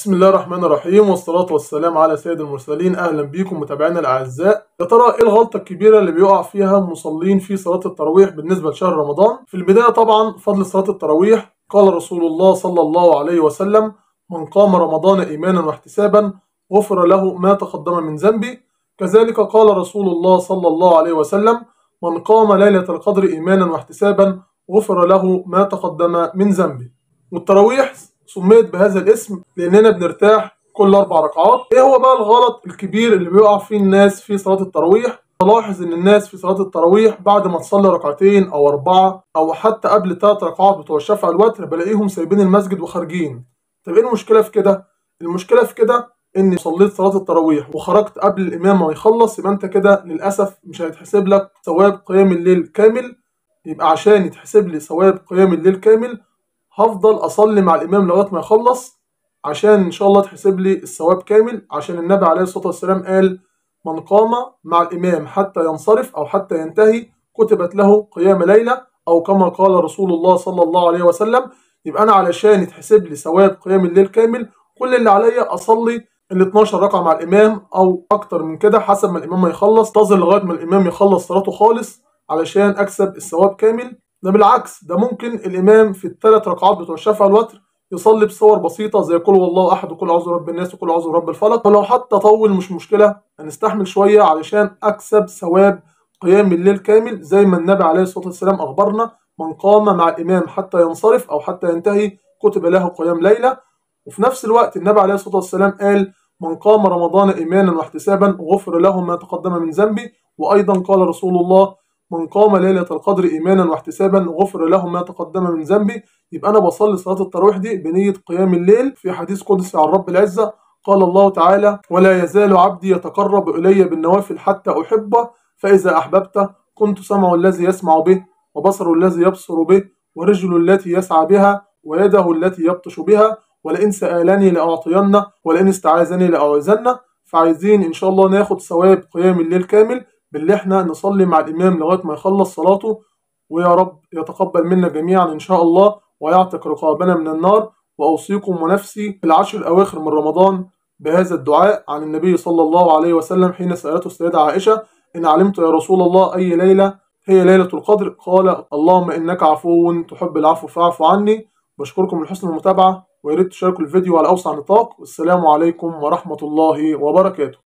بسم الله الرحمن الرحيم والصلاة والسلام على سيد المرسلين أهلا بيكم متابعينا الأعزاء يا ترى إيه الغلطة الكبيرة اللي بيقع فيها المصلين في صلاة التراويح بالنسبة لشهر رمضان في البداية طبعا فضل صلاة التراويح قال رسول الله صلى الله عليه وسلم من قام رمضان إيمانا واحتسابا غفر له ما تقدم من ذنبه كذلك قال رسول الله صلى الله عليه وسلم من قام ليلة القدر إيمانا واحتسابا غفر له ما تقدم من ذنبه والتراويح سميت بهذا الاسم لأننا بنرتاح كل أربع ركعات إيه هو بقى الغلط الكبير اللي بيقع فيه الناس في صلاة التراويح بلاحظ إن الناس في صلاة التراويح بعد ما تصلي ركعتين أو أربعة أو حتى قبل ثلاث ركعات بتوع الشفع الوتر بلاقيهم سايبين المسجد وخارجين طب إيه المشكلة في كده؟ المشكلة في كده إني صليت صلاة التراويح وخرجت قبل الإمام ما يخلص يبقى أنت كده للأسف مش هيتحسب لك ثواب قيام الليل كامل يبقى عشان يتحسب لي ثواب قيام الليل كامل هفضل اصلي مع الامام لغايه ما يخلص عشان ان شاء الله تحسب لي الثواب كامل عشان النبي عليه الصلاه والسلام قال من قام مع الامام حتى ينصرف او حتى ينتهي كتبت له قيام ليله او كما قال رسول الله صلى الله عليه وسلم يبقى انا علشان يتحسب لي ثواب قيام الليل كامل كل اللي عليا اصلي ال 12 ركعه مع الامام او اكتر من كده حسب ما الامام ما يخلص انتظر لغايه ما الامام يخلص صلاته خالص علشان اكسب الثواب كامل ده بالعكس ده ممكن الامام في الثلاث ركعات بتوع الشفع والوتر يصلي بصور بسيطه زي قل والله احد وقل اعوذ برب الناس وقل اعوذ برب الفلق ولو حتى طول مش مشكله هنستحمل شويه علشان اكسب ثواب قيام الليل كامل زي ما النبي عليه الصلاه والسلام اخبرنا من قام مع الامام حتى ينصرف او حتى ينتهي كتب له قيام ليله وفي نفس الوقت النبي عليه الصلاه والسلام قال من قام رمضان ايمانا واحتسابا غفر له ما تقدم من ذنبه وايضا قال رسول الله من قام ليلة القدر إيمانا واحتسابا غفر له ما تقدم من ذنبه يبقى أنا بصلي صلاة التراويح دي بنية قيام الليل في حديث قدسي عن رب العزة قال الله تعالى ولا يزال عبدي يتقرب إلي بالنوافل حتى أحبه فإذا أحببته كنت سمع الذي يسمع به وبصر الذي يبصر به ورجل التي يسعى بها ويده التي يبطش بها ولئن سألني لأعطينه ولئن استعاذني لأعوذنه فعايزين إن شاء الله ناخد ثواب قيام الليل كامل باللي احنا نصلي مع الإمام لغاية ما يخلص صلاته ويا رب يتقبل منا جميعا إن شاء الله ويعتق رقابنا من النار وأوصيكم ونفسي في العشر الأواخر من رمضان بهذا الدعاء عن النبي صلى الله عليه وسلم حين سألته السيدة عائشة إن علمت يا رسول الله أي ليلة هي ليلة القدر قال اللهم إنك عفو تحب العفو فاعف عني بشكركم لحسن المتابعة ويا ريت تشاركوا الفيديو على أوسع نطاق والسلام عليكم ورحمة الله وبركاته